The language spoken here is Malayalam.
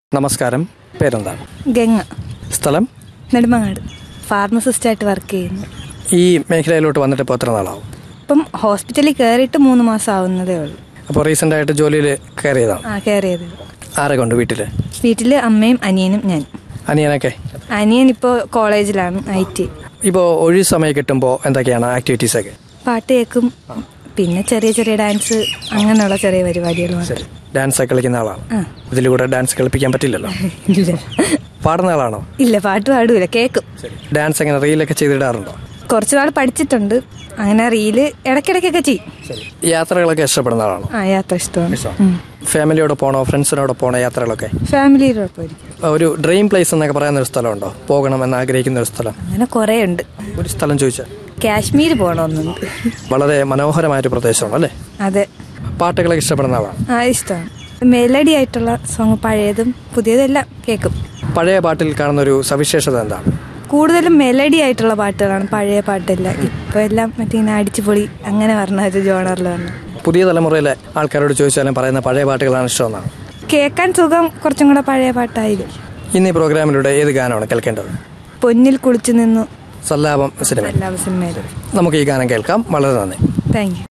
നമസ്കാരം പേരെന്താണ് ഗംഗ സ്ഥലം നെടുമങ്ങാട് ഫാർമസിസ്റ്റായിട്ട് വർക്ക് ചെയ്യുന്നു ഈ മേഖലയിലോട്ട് വന്നിട്ട് ഇപ്പോൾ എത്ര നാളാവും ഇപ്പം ഹോസ്പിറ്റലിൽ കയറിയിട്ട് മൂന്ന് മാസം ആവുന്നതേ ഉള്ളൂ അപ്പോൾ റീസെൻ്റ് ആയിട്ട് ജോലിയിൽ കയറിയതാണ് ആ കയറിയത് ആരൊക്കെ ഉണ്ട് വീട്ടിൽ വീട്ടിൽ അമ്മയും അനിയനും ഞാൻ അനിയനൊക്കെ അനിയൻ ഇപ്പോൾ കോളേജിലാണ് ഐ ടി ഇപ്പോൾ ഒഴിവ് സമയം കിട്ടുമ്പോൾ എന്തൊക്കെയാണ് ആക്ടിവിറ്റീസൊക്കെ പാട്ട് കേൾക്കും പിന്നെ ചെറിയ ചെറിയ ഡാൻസ് അങ്ങനെയുള്ള ചെറിയ പരിപാടികൾ മാത്രം ഡാൻസ് ഒക്കെ കളിക്കുന്ന ആളാണ് ആ ഇതിലൂടെ ഡാൻസ് കളിപ്പിക്കാൻ പറ്റില്ലല്ലോ ഇല്ല പാടുന്ന ആളാണോ ഇല്ല പാട്ട് പാടൂല കേൾക്കും ഡാൻസ് എങ്ങനെ റീലൊക്കെ ചെയ്തിടാറുണ്ടോ കുറച്ച് നാൾ പഠിച്ചിട്ടുണ്ട് അങ്ങനെ റീല് ഇടയ്ക്കിടയ്ക്കൊക്കെ ചെയ്യും യാത്രകളൊക്കെ ഇഷ്ടപ്പെടുന്ന ആളാണോ ആ യാത്ര ഇഷ്ടമാണ് ഉം. ഫാമിലിയോട് പോകണോ ഫ്രണ്ട്സിനോട് പോകണോ യാത്രകളൊക്കെ ഫാമിലിയോടൊപ്പമായിരിക്കും ഒരു ഡ്രീം പ്ലേസ് എന്നൊക്കെ പറയുന്ന ഒരു സ്ഥലമുണ്ടോ പോകണമെന്ന് ആഗ്രഹിക്കുന്ന ഒരു സ്ഥലം അങ്ങനെ കുറേ ഉണ്ട് ഒരു സ്ഥലം ചോദിച്ചാൽ കാശ്മീർ പോകണമെന്നുണ്ട് വളരെ മനോഹരമായൊരു പ്രദേശമാണ് അല്ലേ അതെ പാട്ടുകളൊക്കെ ഇഷ്ടപ്പെടുന്ന ആളാണ് ആ ഇഷ്ടമാണ് മെലഡി ആയിട്ടുള്ള സോങ് പഴയതും പുതിയതും എല്ലാം കേൾക്കും പഴയ പാട്ടിൽ കാണുന്ന ഒരു സവിശേഷത എന്താണ് കൂടുതലും മെലഡി ആയിട്ടുള്ള പാട്ടുകളാണ് പഴയ പാട്ടെല്ലാം ഇപ്പൊ എല്ലാം മറ്റേ ഇങ്ങനെ അടിച്ചുപൊളി അങ്ങനെ പറഞ്ഞ ഒരു ജോണറിൽ വന്നു പുതിയ തലമുറയിലെ ആൾക്കാരോട് ചോദിച്ചാലും പറയുന്ന പഴയ പാട്ടുകളാണ് ഇഷ്ടമെന്നാണ് കേൾക്കാൻ സുഖം കുറച്ചും കൂടെ പഴയ പാട്ടായിരുന്നു ഇന്ന് ഈ പ്രോഗ്രാമിലൂടെ ഏത് ഗാനമാണ് കേൾക്കേണ്ടത് പൊന്നിൽ കുളിച്ചു നിന്നു സല്ലാപം സിനിമ എല്ലാ സിനിമയിലും നമുക്ക് ഈ ഗാനം കേൾക്കാം വളരെ നന്ദി താങ്ക് യു